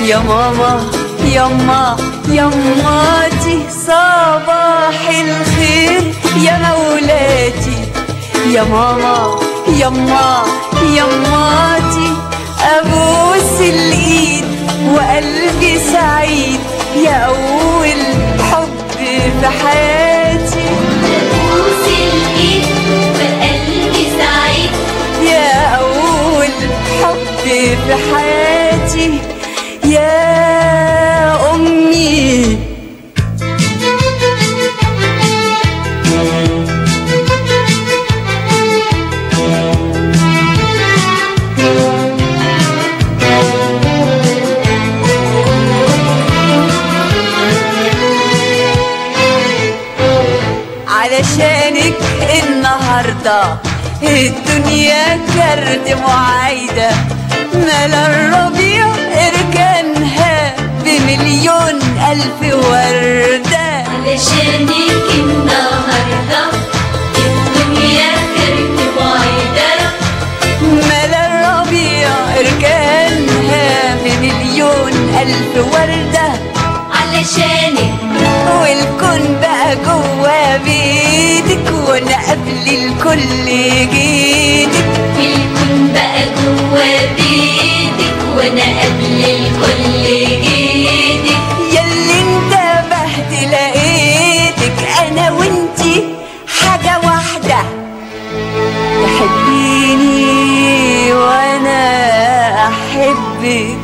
يا ماما يما يماتي صباح الخير يا مولاتي يا ماما يما يماتي ابوس الايد وقلبي سعيد يا اول حب في حياتي بوس الايد وقلبي سعيد يا أول حب في حياتي يا أمي علشانك النهاردة الدنيا كرد معايدة ملا الربيع اركانها بمليون ألف وردة علشانك النهاردة الدنيا كانت بعيدة ملا الربيع اركانها بمليون ألف وردة علشانك والكون بقى جوا بيدك وانا قبل الكل جيدك الكون بقى جوا بيتك وانا قبل الكل جيدك ياللي انتبهت لقيتك انا وانتي حاجة واحدة تحبيني وانا احبك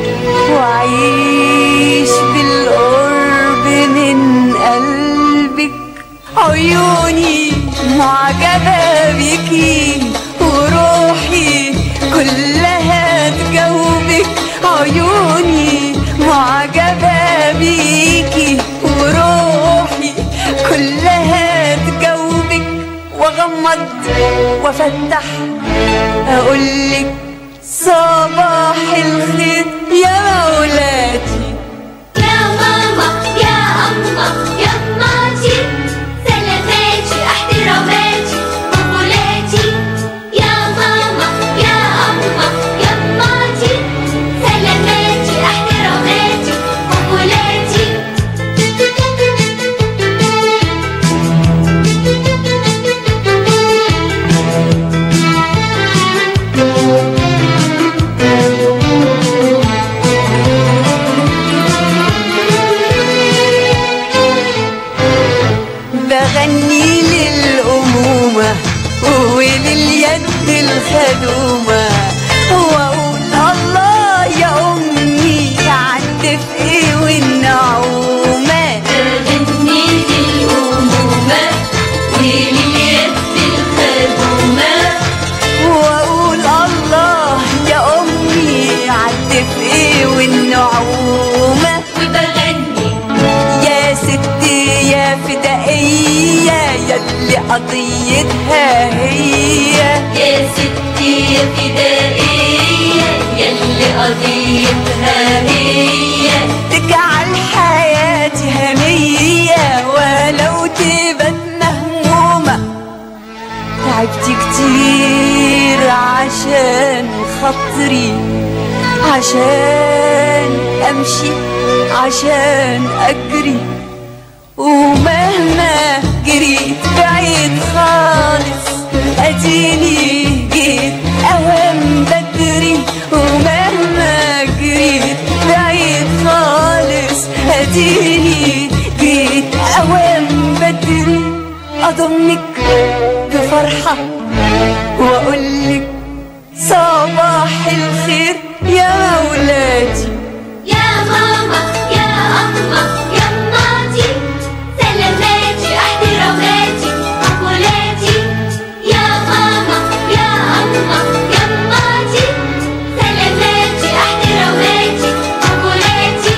واعيش بالقرب من قلبك عيوني معجبة بيكي وروحي كلها تجاوبك عيوني معجبة بيكي وروحي كلها تجاوبك واغمض وافتح اقولك صباح الخير يا مولاتي يا ماما يا أما يا ماتي سلاماتي احتراماتي قبولاتي يا ماما يا أما يا ماتي سلاماتي احتراماتي قبولاتي بغني للأمومة ولليد الخدومة وأقول الله يا أمي عدت إيه والنعومة بغني للأمومة ولليد الخدومة وأقول الله يا أمي عدت إيه والنعومة وبغني يا ستي يا فدائية يلي قضيتها هي يا ستي يا فدائية يلي قضيتها هي تجعل حياتي هنية ولو تبت مهمومة تعبت كتير عشان خاطري عشان أمشي عشان أجري ومهما جريت بعيد خالص أديني جيت أوام بدري ومهما جريت بعيد خالص أديني جيت أوام بدري أضمك بفرحة وأقولك صباح الخير يا ولادي يا ماما يا أما يا ماتي سلاماتي احتراماتي قبولاتي يا ماما يا أما يا ماتي سلاماتي احتراماتي قبولاتي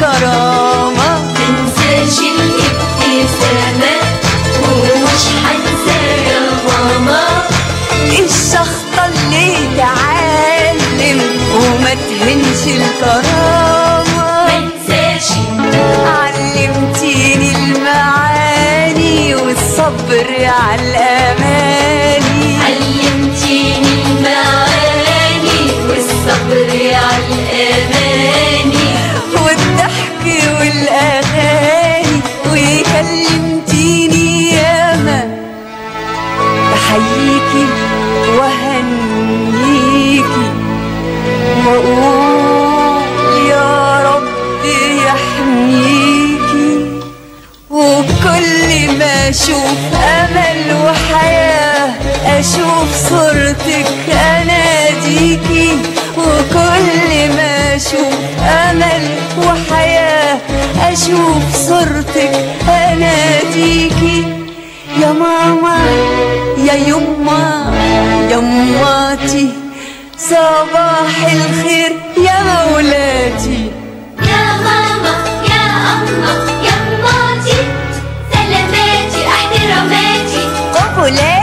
الكرامة منساش الابتسامة ومش هنسى يا ماما الشخطة اللي تعلم وما تهنش الكرامة منساش علمتيني المعاني والصبر على الأماني علمتيني المعاني والصبر على الأماني والضحك والأغاني وكلمتيني ياما بحييكي وهنيكي وأقول يا رب يحميكي وكل ما أشوف أمل وحياة أشوف صورتك أناديكي وكل ما أشوف أمل وحياة أشوف صورتك أناديكي يا ماما يا يما يا ماتي صباح الخير يا مولاتي يا ماما يا أما يا ماتي سلاماتي احتراماتي قبلاتي